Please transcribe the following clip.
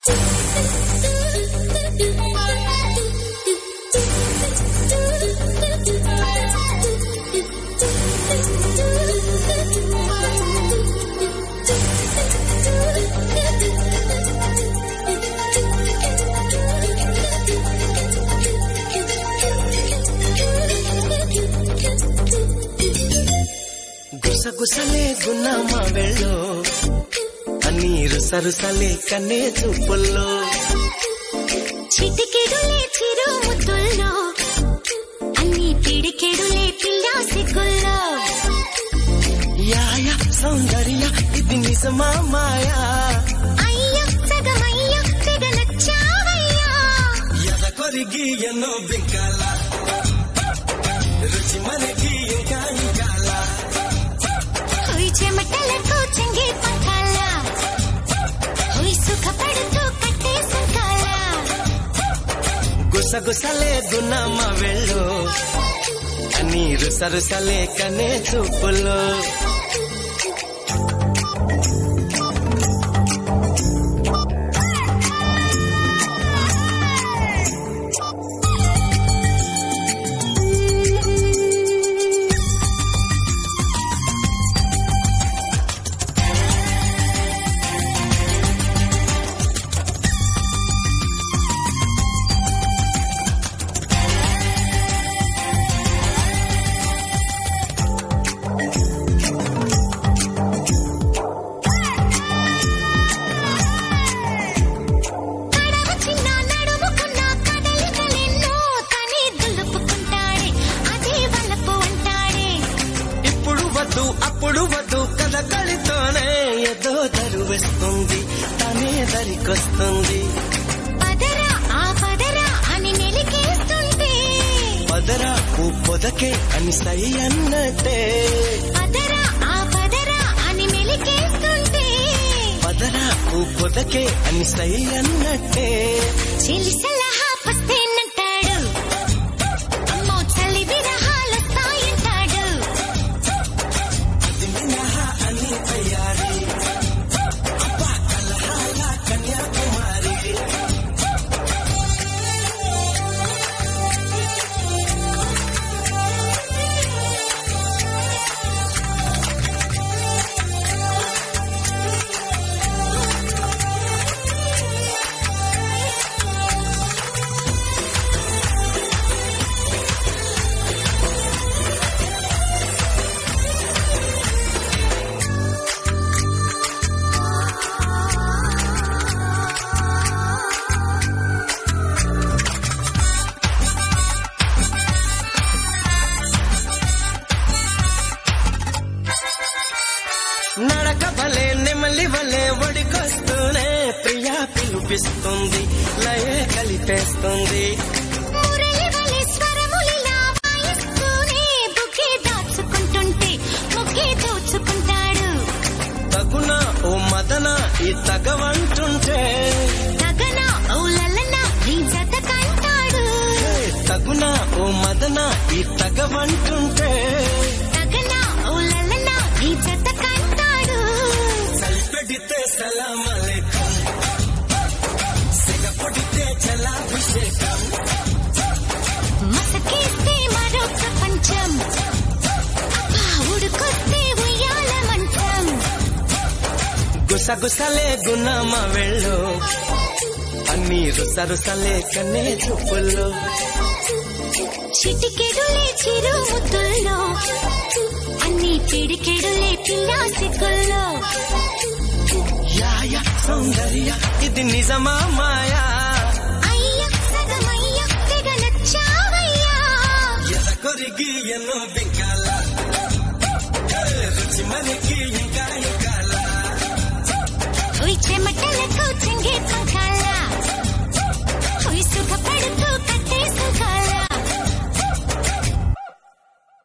గుసగుసలే గున్నామా వెళ్ళు నీరు సరుసలే కన్నే చూపుల్లో చిటికెడులే చిరు ముద్దుల్లో అన్ని పిడికెడులే పిల్లా సిగ్గుల్లో యాయ సౌందర్య ఇది నిజమా మాయా అయ్య సగమయ్య తెగ నచ్చావయ్యా ఎద కొరిగి ఎన్నో బింకాల రుచి మనకి ఇంకా ఇంకాల హుయ్ చెమటలకు చెంగి పంకాల హుయ్ సుఖపడుతూ కట్టే సంకాల గుసగుసలే గున్నామా వెళ్ళు నీరు సరుసలే కన్నే చూపుల్లో కడవ చిన్న నడుముకున్న కదలికలెన్నో తనే దులుపుకుంటాడే అదే వలపు అంటాడే ఇప్పుడు వద్దు అప్పుడు వద్దు కథ కలితోనే ఏదో దరువేస్తుంది తనే దరికొస్తుంది పదరా ఆ పదరా అని మెలికేస్తుంటే పదరా ఓ పొదకే అని సై అన్నట్టే పదరా ఆ పదరా అని మెలికేస్తుంటే పదరా ఓ పొదకే అని సై అన్నట్టే చెలి సలహా పస్తేనంటాడు అమ్మో చలి విరహాలొస్తాయంటాడు అది మినహా అని తయారీ అబ్బా కలహాల కన్యాకుమారి నడక భలే నెమలి వలే ఒడికొస్తూనే ప్రియా పిలిపిస్తుంది లయే కలిపేస్తుంది మురళి వలె స్వరములిలా వాయిస్తూనే బుకే దాచుకుంటుంటే ముగ్గే దోచుకుంటాడు తగున ఓ మదన ఈ తగవంటుంటే తగన ఔలలన నీ జత కంటాడు హే, తగున ఓ మదన ఈ తగవంటుంటే తగన ఔలలన నీ జత కంటాడు సల్పెడితే సలామలేకం సిగపొడితే జలాభిషేకం మసకేస్తే మరో ప్రపంచం అబ్బా ఉడుకొస్తే ఉయ్యాల మంచం గుసగుసలే గుణమ వెళ్ళు అన్నీరు సరుసలే కన్నే చూపుల్లో చిటికెడులే చిరు ముద్దుల్లో అన్ని పిడికెడులే పిల్లా సిగ్గుల్లో యాయ సౌందర్య ఇది నిజమా మాయా అయ్య సగమయ్య తెగ నచ్చావయ్యా ఎద కొరిగి ఎన్నో బింకాల హే, రుచి మనకి ఇంకా ఇంకాల ఉయ్ చెమటలకు చెంగే పంకాల ఉయ్ సుఖ